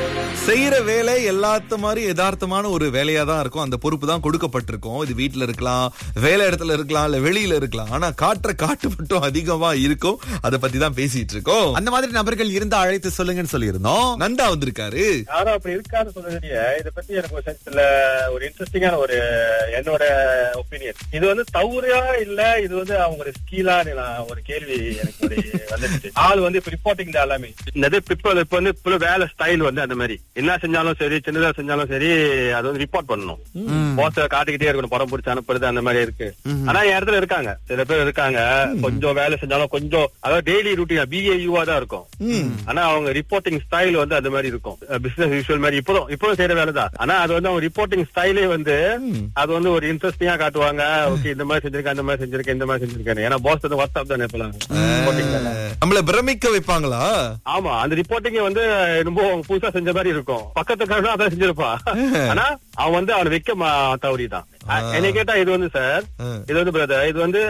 செய்யற வேலை எல்லாத்த மாதிரி யதார்த்தமான ஒரு வேலையா தான் இருக்கும் அந்த பொறுப்பு தான் கொடுக்கப்பட்டிருக்கும் இது வீட்ல இருக்கலாம் வேலை இடத்துல இருக்கலாம் இல்ல வெளியில இருக்கலாம் ஆனா காற்ற காட்டு மட்டும் அதிகமா இருக்கும் அத பத்தி தான் பேசிட்டு இருக்கோம் அந்த மாதிரி நபர்கள் இருந்தா அழைத்து சொல்லுங்கன்னு சொல்லியிருந்தோம் நந்தா வந்திருக்காரு யாரும் அப்படி இருக்கான்னு சொல்றதுலயே இதை பத்தி எனக்கு ஒரு சென்ஸ்ல ஒரு இன்ட்ரெஸ்டிங்கான ஒரு என்னோட ஒப்பீனியன் இது வந்து தவறா இல்ல இது வந்து அவங்க ஸ்கீலா நான் ஒரு கேள்வி எனக்கு ஒரு வந்துச்சு ஆள் வந்து இப்ப ரிப்போர்ட்டிங் தான் எல்லாமே இந்த பிப்பல் இப்ப வந்து இப்ப வேலை ஸ்டைல் வந்து அந்த மாதிரி என்ன செஞ்சாலும் சரி சின்னதா செஞ்சாலும் சரி அது வந்து ரிப்போர்ட் பண்ணணும் போஸ்ட காட்டிக்கிட்டே இருக்கணும் படம் பிடிச்சி அனுப்புறது அந்த மாதிரி இருக்கு ஆனா என் இடத்துல இருக்காங்க சில பேர் இருக்காங்க கொஞ்சம் வேலை செஞ்சாலும் கொஞ்சம் அதாவது டெய்லி ரூட்டீன் பிஏயூவா தான் இருக்கும் ஆனா அவங்க ரிப்போர்ட்டிங் ஸ்டைல் வந்து அந்த மாதிரி இருக்கும் பிசினஸ் யூஸ்வல் மாதிரி இப்போதும் இப்போதும் செய்யற வேலை தான் ஆனா அது வந்து அவங்க ரிப்போர்ட்டிங் ஸ்டைலே வந்து அது வந்து ஒரு இன்ட்ரெஸ்டிங்கா காட்டுவாங்க ஓகே இந்த மாதிரி செஞ்சிருக்கேன் அந்த மாதிரி செஞ்சிருக்கேன் இந்த மாதிரி செஞ்சிருக்கேன் ஏன்னா பாஸ் வந்து வாட்ஸ்அப் தானே இப்பலாம் ரிப்போர்ட்டிங் தானே நம்மள பிரமிக்க வைப்பாங்களா ஆமா அந்த ரிப்போர்ட்டிங் வந்து ரொம்ப புதுசா செஞ்ச மாதிரி இருக்கும் பக்கத்துக்காரனும் அதான் செஞ்சிருப்பா ஆனா அவன் வந்து அவனை வைக்க தவறிதான் என்னை கேட்டா இது வந்து சார் இது வந்து பிரதர் இது வந்து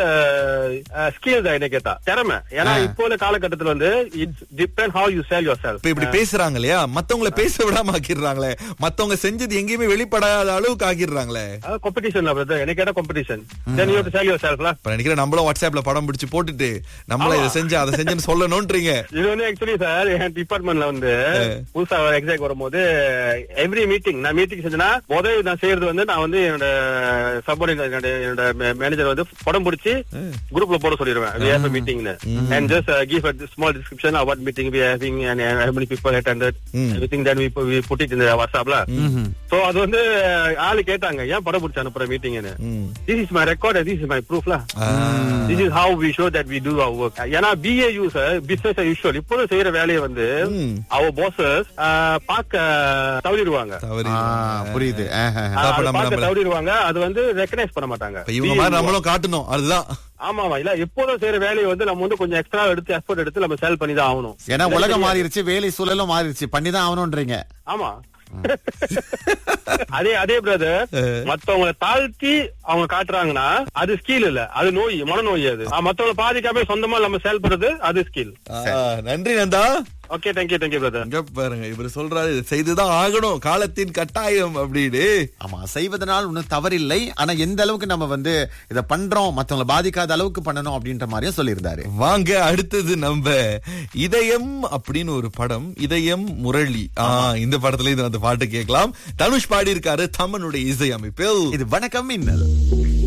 ஸ்கில் தான் என்ன கேட்டா திறமை ஏன்னா இப்போ உள்ள காலகட்டத்துல வந்து it's depend how you sell yourself இப்ப இப்படி பேசுறாங்க இல்லையா மத்தவங்கள பேச விடாம ஆக்கிடுறாங்களே மத்தவங்க செஞ்சது எங்கேயுமே வெளிப்படாத அளவுக்கு ஆக்கிடுறாங்களே காம்படிஷன் பிரதர் என்ன கேட்டா competition then you to sell your செல்ஃப்ல இப்ப நினைக்கிறேன் நம்மளும் வாட்ஸ்அப்ல படம் பிடிச்சு போட்டுட்டு நம்மள இதை செஞ்சு அதை செஞ்சுன்னு சொல்லணும்ன்றீங்க இது வந்து ஆக்சுவலி சார் என் டிபார்ட்மெண்ட்ல வந்து புதுசா எக்ஸாக் வரும்போது எவ்ரி மீட்டிங் நான் மீட்டிங் செஞ்சேன்னா முதல் நான் செய்யறது வந்து நான் வந்து என்னோட சப்பார்டினேட் என்னோட மேனேஜர் வந்து படம் பிடிச்சி குரூப்ல போட சொல்லிடுவேன் we have a meeting and just uh, give a small description of what meeting we are having and uh, how many people attended everything then we put, we put it in the whatsappல so அது வந்து ஆளு கேட்டாங்க ஏன் படம் பிடிச்சு அனுப்புற மீட்டிங்னு this is my record and this is my proof lah this is how we show that we do our work ஏன்னா BAU sir business as usual இப்போதும் செய்யற வேலையை வந்து our bosses பார்க்க தவறிடுவாங்க தவறி புரியுது ஆஹ், ஆஹ். அதான் இப்ப நம்ம பார்க்க நம்மள- தவறிடுவாங்க அது வந்து ரெக்கனைஸ் பண்ண மாட்டாங்க இப்ப இவங்க மாதிரி நம்மளும் காட்டணும் அதுதான் ஆமா ஆமா இல்ல எப்போதும் செய்யற வேலையை வந்து நம்ம வந்து கொஞ்சம் எக்ஸ்ட்ரா எடுத்து எஃபோர்ட் எடுத்து நம்ம சேல் பண்ணி தான் ஆகணும் ஏன்னா உலகம் மாறிடுச்சு வேலை சூழலும் மாறிடுச்சு பண்ணிதான் ஆகணும்ன்றீங்க ஆமா அதே அதே பிரதர் மத்தவங்களை தாழ்த்தி அவங்க காட்டுறாங்கன்னா அது ஸ்கில் இல்ல அது நோய் மனநோய் அது ஆ, மத்தவங்களை பாதிக்காம சொந்தமா நம்ம செயல்படுறது அது ஸ்கில் ஆ, நன்றி Nanda okay thank you thank you brother இங்க பாருங்க இவர் சொல்றாரு "இது செய்துதான் ஆகணும் காலத்தின் கட்டாயம் அப்படின்னு ஆமா செய்வதனால் ஒன்னும் தவறில்லை ஆனா எந்த அளவுக்கு நம்ம வந்து இத பண்றோம் மத்தவங்களை பாதிக்காத அளவுக்கு பண்ணணும் அப்படின்ற மாதிரியும் சொல்லியிருந்தாரு வாங்க அடுத்தது நம்ம இதயம் அப்படின்னு ஒரு படம் இதயம் முரளி ஆ இந்த படத்துல இது அந்த பாட்டு கேட்கலாம் தனுஷ் பாடி இருக்காரு தமனுடைய இசை அமைப்பில் இது வணக்கம் மின்னல்